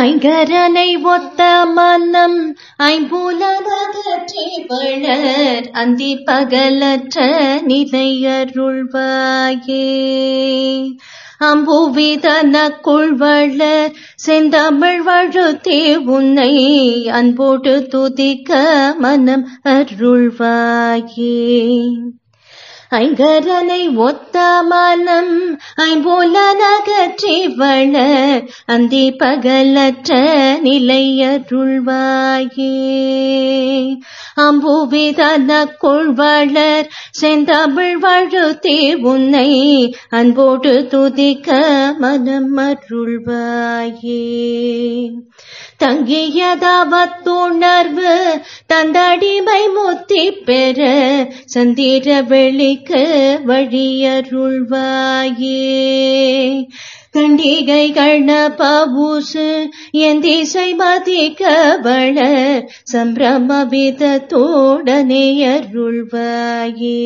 ஐங்கரனை ஒத்த மன்னம் ஐம்புலனகற்றி வளர் அந்தி பகலற்ற நிலையருள்வாயே அம்புவிதனக்குள் வளர் செந்தமிழ் வழுத்தே உன்னை அன்போடு துதிக்க மனம் அருள்வாயே ஐங்கரனை ஒத்த மனம் ஐம்புலனகற்றி வளர் அந்தி பகலற்ற நிலையருள்வாயே அம்புவிதனக்குள் வளர் செந்தமிழ் வழுத்தே உன்னை அன்போடு துதிக்க மனம் அருள்வாயே தங்கியதாவத்துணர்வு தந்தடிமை முத்தி பெற சந்திர வெளிக்கு வழியருள்வாயே கண்டிகை கண்ண பவுசு என் திசை மதிக்க வள சம்பிரம விதத்தோடனே அருள்வாயே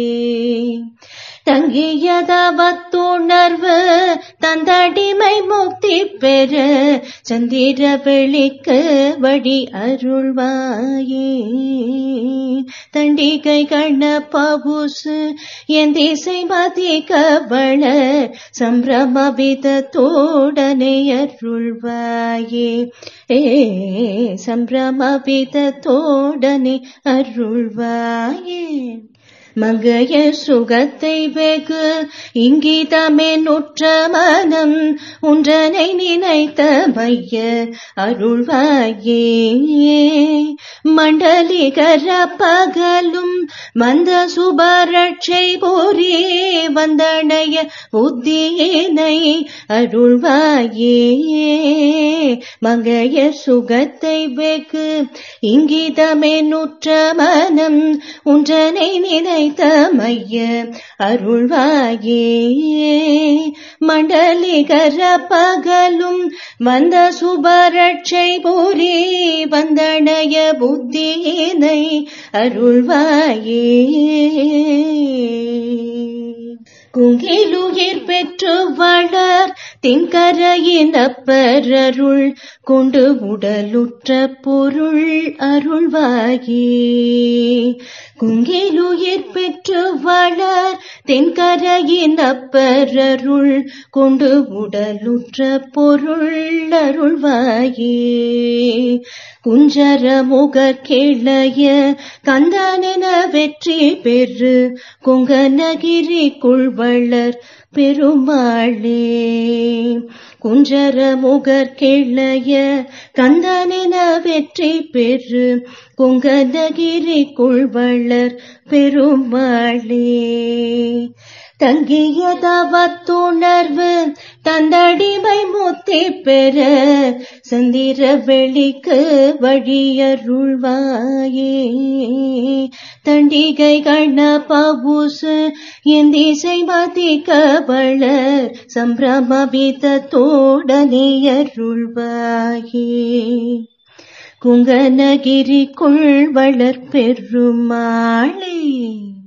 தங்கியதவத்துணர்வு தந்தடிமை முக்தி பெற சந்திர வெளிக்கு வழி அருள்வாயே தண்டிகை கண்ண பவுசு என் திசை மதிக்க வள சம்பிரம விதத்தோடனே அருள்வாயே ஏ சம்பிரம விதத்தோடனே அருள்வாயே மங்கைய சுகத்தை வெகு இங்கிதமே நுற்ற மனம் உன்றனை நினைத்த மைய அருள்வாயே மண்டலிகர பகலும் மந்த சுபரட்சை போரே வந்தடைய புத்தியினை அருள்வாயே மங்கைய சுகத்தை வெகு இங்கிதமே நுற்ற மனம் உன்றனை நினை மைய அருள்வாயே மண்டலிகர பகலும் வந்த சுபரட்சை போரே வந்தடைய புத்தியினை அருள்வாயே குங்கிலுயிர் பெற்று வளர் திங்கரையின் அப்பரருள் கொண்டு உடலுற்ற பொருள் அருள்வாயே குங்கிலுயிர் பெற்று வளர் தென்கரையின் அப்பரருள் கொண்டு உடலுற்ற பொருள் அருள்வாயே குஞ்சர முக கிளைய கந்தனென வெற்றி பெற்று கொங்கனகிரி குள்வளர் பெருமாளே குஞ்சர முகர் கிளைய கந்தனென வெற்றி பெற்று கொங்கனகிரி குள்வளர் பெருமாளே தங்கியதவத்துணர்வு தந்தடிமை முத்தி பெற சந்திர வெளிக்கு வழியருள்வாயே தண்டிகை கண்ண பவுசு என் திசை மதிக்க வளர் சம்பிரமவிதத்தோடனே அருள்வாயே குங்கனகிரிக்குள் வளர் பெருமாளே